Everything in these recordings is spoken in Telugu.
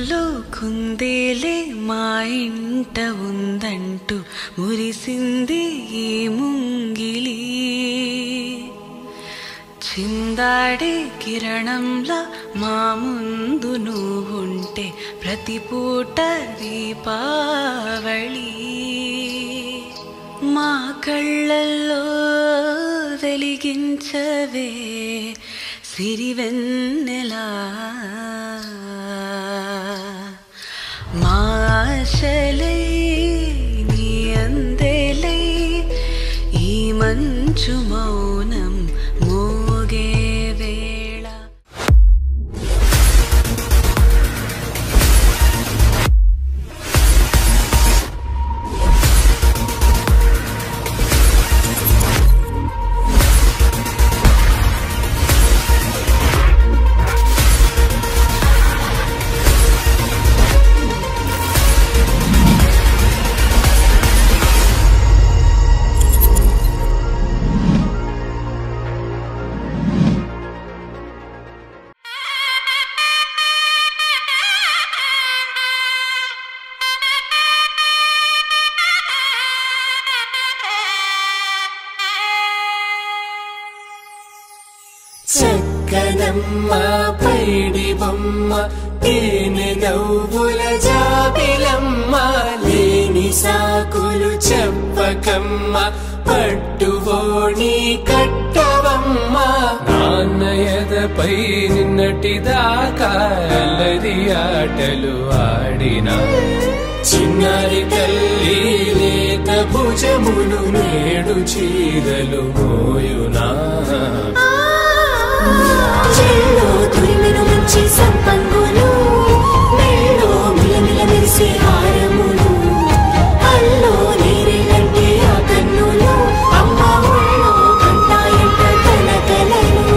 మురిపాలలో కుందేలే మా ఇంట ఉందంటూ మురిసింది ఈ ముంగిలి చిందాడే కిరణంలా మా ముందు నువ్వుంటే ప్రతి పూట దీపావళి మా కళ్ళల్లో వెలిగించవే సిరివెన్నెలా మా ఆశలై నీ అందేలై ఈ మంచు మౌనం మోగే వేళ చక్కనమ్మ పైడి బొమ్మ తేనె నవ్వుల జాబిలమ్మ లేని సాకులు చెప్పకమ్మ పట్టువోణి కట్టవమ్మ నాన్నయదపై నిన్నటిదాకా అల్లరి ఆటలు ఆడినా చిన్నారి తల్లి లేత భుజములు నేడు చీరలు మోయునా చెల్లో తురిమెను మంచి సంపంగులు మెళ్ళో మిలమిల మెరిసే హారములు అల్లో నీరెళ్ళంటే ఆ కన్నులు అమ్మ ఒళ్ళో కంటాయంట తన కలలు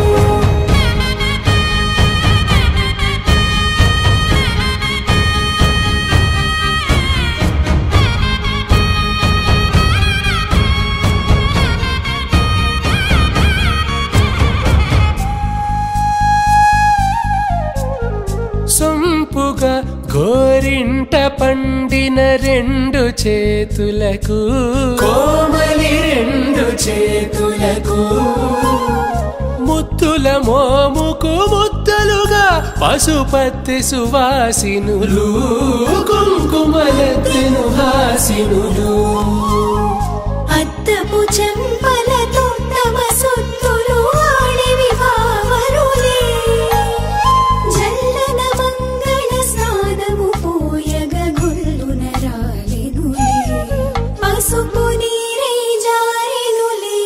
సొంపుగా గోరింట పండిన రెండు చేతులకు కోమలి రెండు చేతులకు ముత్తుల మోముకు ముద్దలుగా పశుపతి సువాసినులు కుంకుమలెత్తిను హాసినులు అద్దపు చెంపలతో తమ సొత్తులు ఆడివి వావరులే జల్లన మంగళ స్నానము పోయగ గొల్లున రాలెనులే పసుపు నీరై జారెనులే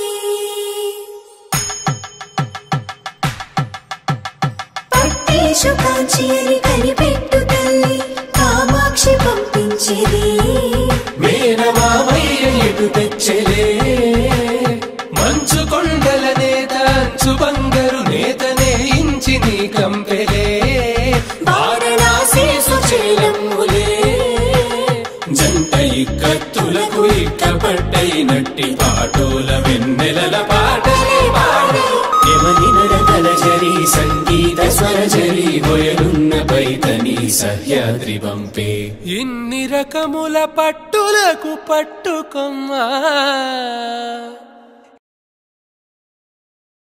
పట్టేశు కాంచి అని కనిపెట్టు తల్లి కామాక్షి పంపించేది మేనమామయ్య ఎటు తెచ్చలే మంచు కొండల నేత అంచు బంగారు నేతనే ఇంచి నీ కంపెలే వారణాసి సుచేలమ్ములే జంట ఇక్కత్తులకు ఇక్కపట్టైనట్టి పాటోల వెన్నెలల పాటలే పాడే యమని నడకల జరి సంగీత స్వరజరి బొయలున్న పైతని సహ్యాద్రి పంపే ఇన్ని రకముల పట్టులకు పట్టుకొమ్మా